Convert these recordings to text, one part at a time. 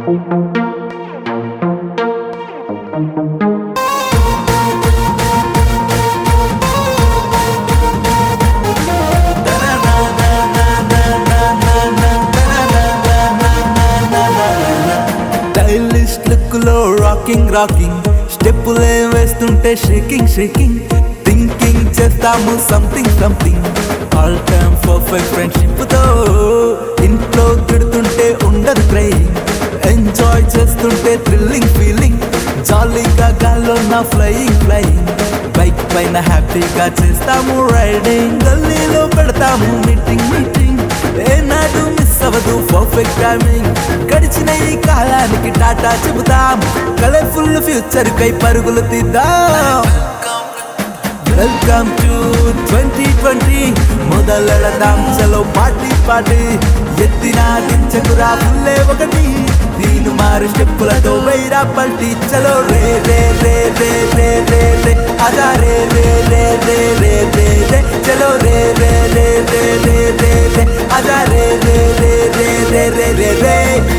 stylish look లో rocking rocking స్టెప్పులే వేస్తుంటే షేకింగ్ షేకింగ్ థింకింగ్ చేస్తాము something something all time perfect friendship తో ఇంట్లో తిడుతుంటే ఉండదు క్రైయింగ్ ఎంజాయ్ చేస్తుంటే థ్రిల్లింగ్ ఫీలింగ్ జాలీగా గాల్లో నా ఫ్లయింగ్ ఫ్లయింగ్ బైక్ పైన హ్యాపీగా చేస్తాము రైడింగ్ గల్లీలో పెడతాము మీటింగ్ మీటింగ్ ఏనాడు మిస్ అవ్వదు పర్ఫెక్ట్ టైమింగ్ గడిచిన ఈ కాలానికి టాటా చెబుతాం కలర్ఫుల్ ఫ్యూచర్ కై పరుగులు తీద్దాం వెల్కమ్ టు ట్వంటీ ట్వంటీ మొదలెడదాం చలో పార్టీ పార్టీ ఎత్తిన దించకురా పుల్లే ఒకటి దీని మారు స్టెప్పులతో వైరా పల్టీ చలో రే రే రే రే రే రే రే అదా రే రే రే రే రే రే రే చలో రే రే రే రే రే రే రే అదా రే రే రే రే రే రే రే రే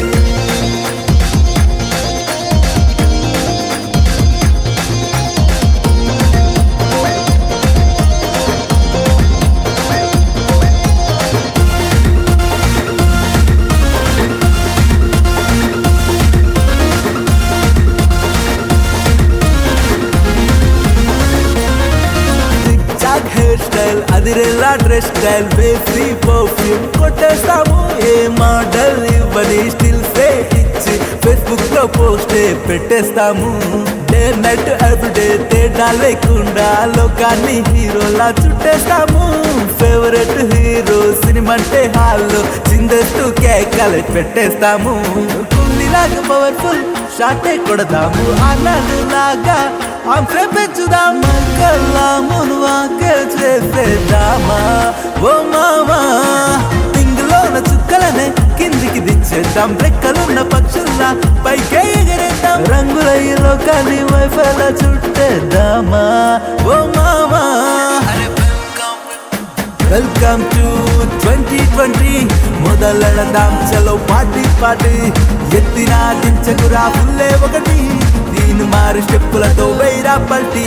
జాగ్ హెయిర్ స్టైల్ అదిరేలా డ్రెస్ స్టైల్ బేసీ పర్ఫ్యూమ్ కొట్టేస్తాము ఏ మోడల్ ఇవ్వని స్టిల్ ఫేక్ ఇచ్చి ఫేస్బుక్ లో పోస్ట్ పెట్టేస్తాము డే నైట్ ఎవ్రీడే తేడా లేకుండా లోకాన్ని హీరోలా చుట్టేస్తాము ఫేవరెట్ హీరో సినిమా అంటే హాల్లో చిందేస్తూ కేకలు పెట్టేస్తాము కుండిలాగా పవర్ఫుల్ షాటే కొడదాము అన్నాడు లాగా ఆంధ్ర పెంచుదాం కల్లామును వాకే చేసేద్దామా ఓ మామా పింగులోన చుక్కలనే కిందికి దించేద్దాం రెక్కలున్న పక్షుల్లా పైకే ఎగరేద్దాం రంగుల ఈ లోకాన్ని వైఫల చుట్టేద్దామా ఓ మామా వెల్కమ్ టు ట్వంటీ ట్వంటీ మొదలెడదాం చలో పార్టీ పార్టీ ఎత్తిన దించకురా పుల్లే ఒకటి దీని మారు స్టెప్పులతో వైరా పల్టీ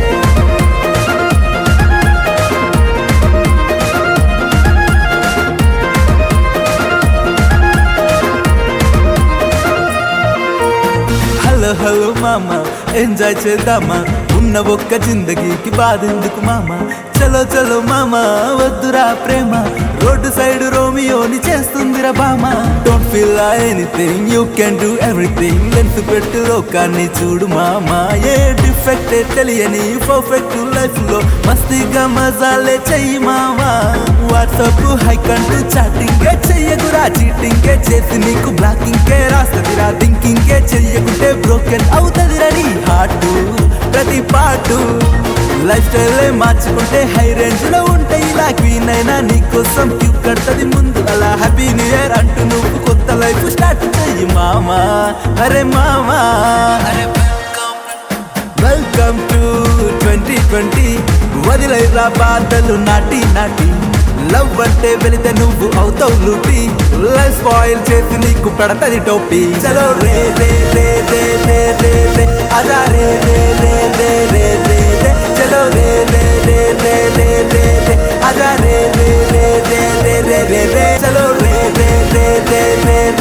హలో హలో మామ ఎంజాయ్ చేద్దామా ఉన్న ఒక్క జిందగీకి బాధెందుకు మామ చలో చలో మామ వద్దురా ప్రేమ రోడ్డు సైడ్ రోమియోని చేస్తుందిరా బామ don't feel anything you can do everything lens పెట్టు లోకాన్ని చూడు మామ ఏ డిఫెక్ట్ తెలియని పర్ఫెక్ట్ లైఫ్ లో మస్తీగా మజాలే చెయ్యి మామా వాట్సాప్ హైక్ అంటూ చాటింగ్ చెయ్యకురా చీటింగ్ చేసి నీకు బ్లాకింగ్ రాస్తదిరా థింకింగ్ చెయ్యకుంటే బ్రోకెన్ అవుతుంది నీ హార్ట్ ప్రతి పాటు లైఫ్ స్టైల్ మార్చుకుంటే హై రేంజ్ లో ఉంటే ఇలా క్వీన్ అయినా నీకోసం క్యూ కడతది ముందు అలా హ్యాపీ న్యూ ఇయర్ అంటూ నువ్వు కొత్త లైఫ్ స్టార్ట్ చెయ్యి మామా అరే మామా వెల్కమ్ టు ట్వంటీ ట్వంటీ వదిలేరా బాధలు నాటి నాటి లవ్ అంటే వెళితే నువ్వు అవుతావు లూటి లైఫ్ స్పాయిల్ చేసి నీకు పెడతది టోపీ చలో రే రే రే రే రే రే రే అదా రే రే రే రే రే రే రే చలో రే రే రే రే రే రే రే అదా రే రే రే రే రే రే రే రే చలో రే రే రే రే రే